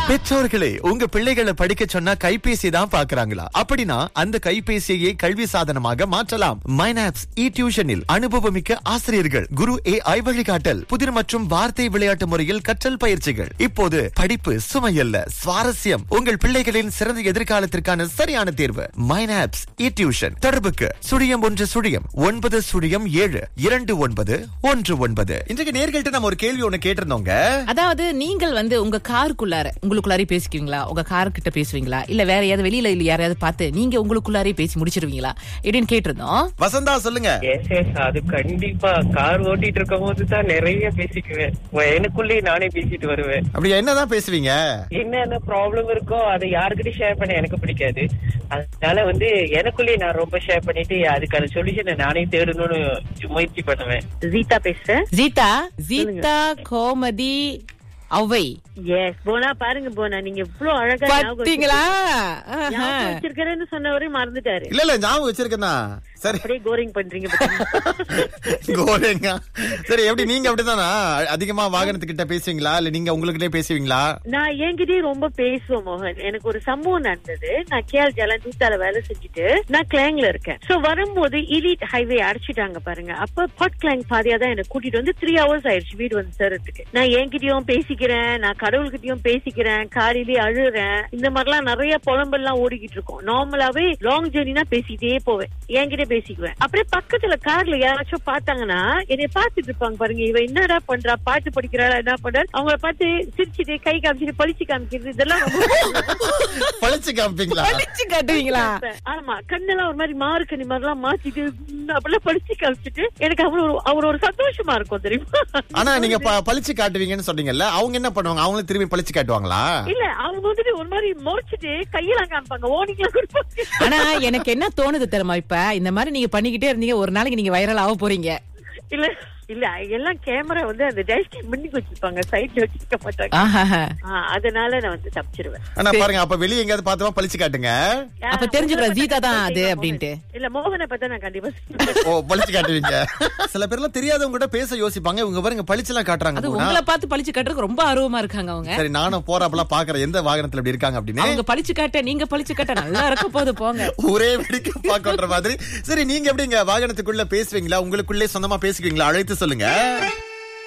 பெற்றோர்களே உங்க பிள்ளைகளை படிக்க சொன்னா கைபேசி தான் பாக்குறாங்களா அப்படின்னா அந்த கைபேசியை கல்வி சாதனமாக மாற்றலாம் மைனாப்ஸ் இ டியூஷனில் அனுபவமிக்க ஆசிரியர்கள் குரு ஏ ஐ வழிகாட்டல் புதிர் மற்றும் வார்த்தை விளையாட்டு முறையில் கற்றல் பயிற்சிகள் இப்போது படிப்பு சுமையல்ல சுவாரஸ்யம் உங்கள் பிள்ளைகளின் சிறந்த எதிர்காலத்திற்கான சரியான தேர்வு மைனாப்ஸ் இ டியூஷன் தொடர்புக்கு சுழியம் ஒன்று சுழியம் ஒன்பது சுழியம் ஏழு இரண்டு ஒன்பது ஒன்று ஒன்பது இன்றைக்கு நேர்கள்ட்ட நம்ம ஒரு கேள்வி ஒண்ணு கேட்டிருந்தோங்க அதாவது நீங்கள் வந்து உங்க காருக்குள்ளார உங்களுக்குள்ளாரே பேசிக்குவீங்களா உங்க கார் கிட்ட பேசுவீங்களா இல்ல வேற யாராவது வெளியில இல்ல யாரையாவது பார்த்து நீங்க உங்களுக்குள்ளாரே பேசி முடிச்சிருவீங்களா அப்படின்னு கேட்டிருந்தோம் வசந்தா சொல்லுங்க எஸ் எஸ் அது கண்டிப்பா கார் ஓட்டிட்டு இருக்கும் போது தான் நிறைய பேசிக்குவேன் எனக்குள்ளே நானே பேசிட்டு வருவேன் அப்படி என்னதான் பேசுவீங்க என்னென்ன ப்ராப்ளம் இருக்கோ அதை யாருக்கிட்டையும் ஷேர் பண்ண எனக்கு பிடிக்காது அதனால வந்து எனக்குள்ளேயே நான் ரொம்ப ஷேர் பண்ணிட்டு அதுக்கான சொல்யூஷனை நானே தேடணும்னு முயற்சி பண்ணுவேன் ஜீதா பேசுறேன் ஜீதா ஜீதா கோமதி அவை எஸ் போனா பாருங்க போனா நீங்க இவ்வளவு அழகா ஞாபகம் பாத்தீங்களா வச்சிருக்கீங்க. ஞாபகம் வச்சிருக்கிறேன்னு சொன்னவரே மறந்துட்டாரு இல்ல இல்ல ஞாபகம் வச்சிருக்கேனா சரி அப்படியே கோரிங் பண்றீங்க பாத்தீங்களா? கோரேங்க சரி எப்படி நீங்க அப்படிதானா அதிகமா வாகனத்துக்கிட்ட பேசுவீங்களா இல்ல நீங்க உங்களுக்கிட்டே பேசுவீங்களா நான் என்கிட்டயே ரொம்ப பேசுவேன் மோகன் எனக்கு ஒரு சம்பவம் நடந்தது நான் கேஎல் ஜலன் தூத்தால வேலை செஞ்சுட்டு நான் கிளாங்ல இருக்கேன் சோ வரும்போது இலிட் ஹைவே அடிச்சிட்டாங்க பாருங்க அப்ப பாட் கிளாங் பாதியா தான் எனக்கு கூட்டிட்டு வந்து த்ரீ ஹவர்ஸ் ஆயிடுச்சு வீடு வந்து சேர்றதுக்கு நான் என்கிட்டயும் பேசிக்கிறேன் நான் கடவுள்கிட்டயும் பேசிக்கிறேன் காரிலேயே அழுறேன் இந்த மாதிரிலாம் நிறைய புலம்பெல்லாம் ஓடிக்கிட்டு இருக்கோம் நார்மலாவே லாங் ஜெர்னினா பேசிட்டே போவேன் என்கிட்ட பேசிக்குவேன் அப்படியே பக்கத்துல கார்ல யாராச்சும் பார்த்தாங்கன்னா என்னை பார்த்துட்டு இருப்பாங்க பாருங்க இவ என்னடா பண்றா பாட்டு படிக்கிறாளா என்ன பண்றா அவங்கள பார்த்து சிரிச்சுட்டு கை காமிச்சிட்டு பளிச்சு காமிக்கிறது இதெல்லாம் ரொம்ப பழிச்சு காமிப்பீங்களா படிச்சு காட்டுவீங்களா ஆமா கண்ணெல்லாம் ஒரு மாதிரி மார்க்கணி மாதிரி எல்லாம் மாத்திட்டு உம், அப்படிலாம் படிச்சு காமிச்சிட்டு எனக்கு அவர் ஒரு அவர் ஒரு சந்தோஷமா இருக்கும் தெரியுமா ஆனா நீங்க ப- பழிச்சு காட்டுவீங்கன்னு சொன்னீங்கல்ல அவங்க என்ன பண்ணுவாங்க அவங்களும் திரும்பி பழிச்சு காட்டுவாங்களா இல்ல அவங்க வந்துட்டு ஒரு மாதிரி முறைச்சிட்டு கையெல்லாம் காமிப்பாங்க ஓனிங்கெல்லாம் கொடுப்பாங்க ஆனா எனக்கு என்ன தோணுது தெரியுமா இப்ப இந்த மாதிரி நீங்க பண்ணிக்கிட்டே இருந்தீங்க ஒரு நாளைக்கு நீங்க வைரல் ஆக போறீங்க இல்ல இல்ல எல்லாம் கேமரா வந்து அந்த டேஷ்கே முன்னுக்கு வச்சிருப்பாங்க சைட்ல வச்சிருக்க மாட்டாங்க ஆஹாஹா. ஆ, அதனால நான் வந்து தப்பிச்சிருவேன் ஆனா பாருங்க அப்ப வெளிய எங்கயாவது பார்த்தோமா பழிச்சு காட்டுங்க அப்ப தெரிஞ்சுக்கிறோம் ஜீதா தான் அது அப்படின்ட்டு இல்ல மோகனை பார்த்தா நான் கண்டிப்பா சொல்லுவேன். ஓ பழிச்சு காட்டுவீங்க சில பேர்லாம் தெரியாதவங்க கூட பேச யோசிப்பாங்க இவங்க பாருங்க பழிச்செல்லாம் காட்டுறாங்க அது போனா. உங்களை பார்த்து பழிச்சு காட்டுறதுக்கு ரொம்ப ஆர்வமா இருக்காங்க அவங்க சரி நானும் போறப்பெல்லாம் பாக்குறேன் எந்த வாகனத்துல இப்படி இருக்காங்க அப்படின்னு அவங்க பழிச்சு காட்ட நீங்க பழிச்சு காட்ட நல்லா இருக்க போது போங்க ஒரே வெடிக்க பாக்கன்ற மாதிரி சரி நீங்க எப்படிங்க வாகனத்துக்குள்ள பேசுவீங்களா உங்களுக்குள்ளே சொந்தமா பேசுவீங்களா அழைத்து சொல்லுங்க